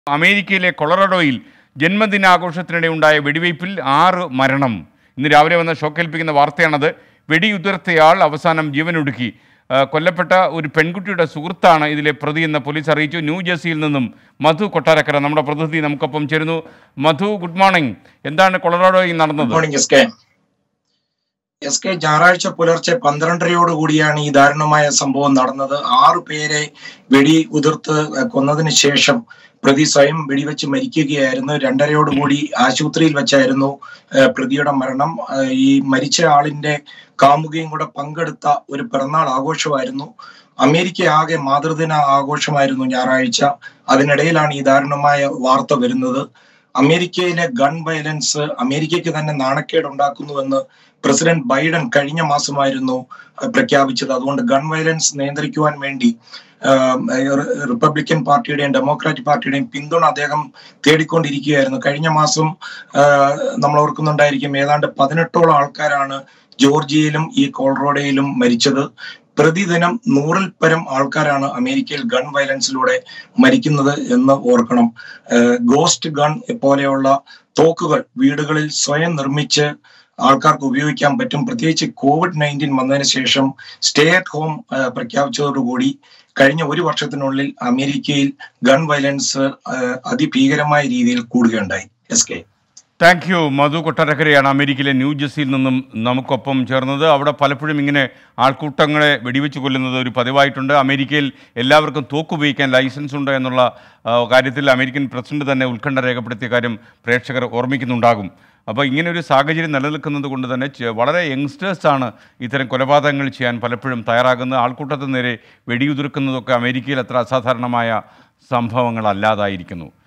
അമേരിക്കയിലെ കൊളറഡോയിൽ ജന്മദിനാഘോഷത്തിനിടെ ഉണ്ടായ വെടിവയ്പിൽ ആറ് മരണം ഇന്ന് രാവിലെ വന്ന ഷോക്കേൽപ്പിക്കുന്ന വാർത്തയാണത് വെടിയുതിർത്തയാൾ അവസാനം ജീവനൊടുക്കി ആ, കൊല്ലപ്പെട്ട ഒരു പെൺകുട്ടിയുടെ സുഹൃത്താണ് ഇതിലെ പ്രതി എന്ന് പോലീസ് അറിയിച്ചു ന്യൂജേഴ്സിയിൽ നിന്നും മധു കൊട്ടാരക്കര നമ്മുടെ പ്രതിനിധി നമുക്കൊപ്പം ചേരുന്നു മധു ഗുഡ് മോർണിംഗ് എന്താണ് കൊളറാഡോയിൽ നടന്നത് morning S K S K ഞായറാഴ്ച പുലർച്ചെ പന്ത്രണ്ടരയോട് കൂടിയാണ് ഈ ദാരുണമായ സംഭവം നടന്നത് ആറു പേരെ വെടി ഉതിർത്ത് കൊന്നതിന് ശേഷം പ്രതി സ്വയം വെടിവെച്ച് മരിക്കുകയായിരുന്നു രണ്ടരയോട് കൂടി ആശുപത്രിയിൽ വെച്ചായിരുന്നു ഏഹ്, പ്രതിയുടെ മരണം ഏഹ്, ഈ മരിച്ച ആളിന്റെ കാമുകയും കൂടെ പങ്കെടുത്ത ഒരു പിറന്നാൾ ആഘോഷമായിരുന്നു അമേരിക്ക ആകെ മാതൃദിന ആഘോഷമായിരുന്നു ഞായറാഴ്ച അതിനിടയിലാണ് ഈ ദാരുണമായ വാർത്ത വരുന്നത് അമേരിക്കയിലെ ഗൺ വയലൻസ് അമേരിക്കയ്ക്ക് തന്നെ നാണക്കേട് ഉണ്ടാക്കുന്നുവെന്ന് പ്രസിഡന്റ് ബൈഡൻ കഴിഞ്ഞ മാസമായിരുന്നു അഹ് പ്രഖ്യാപിച്ചത് അതുകൊണ്ട് ഗൺ വയലൻസ് നിയന്ത്രിക്കുവാൻ വേണ്ടി ആഹ് റി- റിപ്പബ്ലിക്കൻ പാർട്ടിയുടെയും ഡെമോക്രാറ്റിക് പാർട്ടിയുടെയും പിന്തുണ അദ്ദേഹം തേടിക്കൊണ്ടിരിക്കുകയായിരുന്നു കഴിഞ്ഞ മാസം ആഹ് നമ്മൾ ഓർക്കുന്നുണ്ടായിരിക്കും ഏതാണ്ട് പതിനെട്ടോളം ആൾക്കാരാണ് ജോർജിയയിലും ഈ കോൾറോഡയിലും മരിച്ചത് പ്രതിദിനം നൂറിൽ പരം ആൾക്കാരാണ് അമേരിക്കയിൽ ഗൺ വയലൻസിലൂടെ മരിക്കുന്നത് എന്ന് ഓർക്കണം ഗോസ്റ്റ് ഗൺ പോലെയുള്ള തോക്കുകൾ വീടുകളിൽ സ്വയം നിർമ്മിച്ച് ആൾക്കാർക്ക് ഉപയോഗിക്കാൻ പറ്റും പ്രത്യേകിച്ച് കോവിഡ് നയൻറ്റീൻ വന്നതിന് ശേഷം സ്റ്റേ അറ്റ് ഹോം പ്രഖ്യാപിച്ചതോടുകൂടി കഴിഞ്ഞ ഒരു വർഷത്തിനുള്ളിൽ അമേരിക്കയിൽ ഗൺ വയലൻസ് ആഹ് അതിഭീകരമായ രീതിയിൽ കൂടുകയുണ്ടായി S K thank you Madhu കൊട്ടാരക്കരയാണ് അമേരിക്കയിലെ ന്യൂജേഴ്സിയിൽ നിന്നും നമുക്കൊപ്പം ചേർന്നത് അവിടെ പലപ്പോഴും ഇങ്ങനെ ആൾക്കൂട്ടങ്ങളെ വെടിവെച്ച് കൊല്ലുന്നത് ഒരു പതിവായിട്ടുണ്ട് അമേരിക്കയിൽ എല്ലാവർക്കും തോക്ക് ഉപയോഗിക്കാൻ ലൈസൻസ് ഉണ്ട് എന്നുള്ള ആ, കാര്യത്തിൽ അമേരിക്കൻ പ്രസിഡന്റ് തന്നെ ഉത്കണ്ഠ രേഖപ്പെടുത്തിയ കാര്യം പ്രേക്ഷകർ ഓർമ്മിക്കുന്നുണ്ടാകും അപ്പോൾ ഇങ്ങനെ ഒരു സാഹചര്യം നിലനിൽക്കുന്നത് കൊണ്ട് തന്നെ ചെ- വളരെ യങ്സ്റ്റേഴ്സാണ് ഇത്തരം കൊലപാതകങ്ങൾ ചെയ്യാൻ പലപ്പോഴും തയ്യാറാകുന്നത് ആൾക്കൂട്ടത്തിന് നേരെ വെടിയുതിർക്കുന്നതൊക്കെ അമേരിക്കയിൽ അത്ര അസാധാരണമായ സംഭവങ്ങളല്ലാതായിരിക്കുന്നു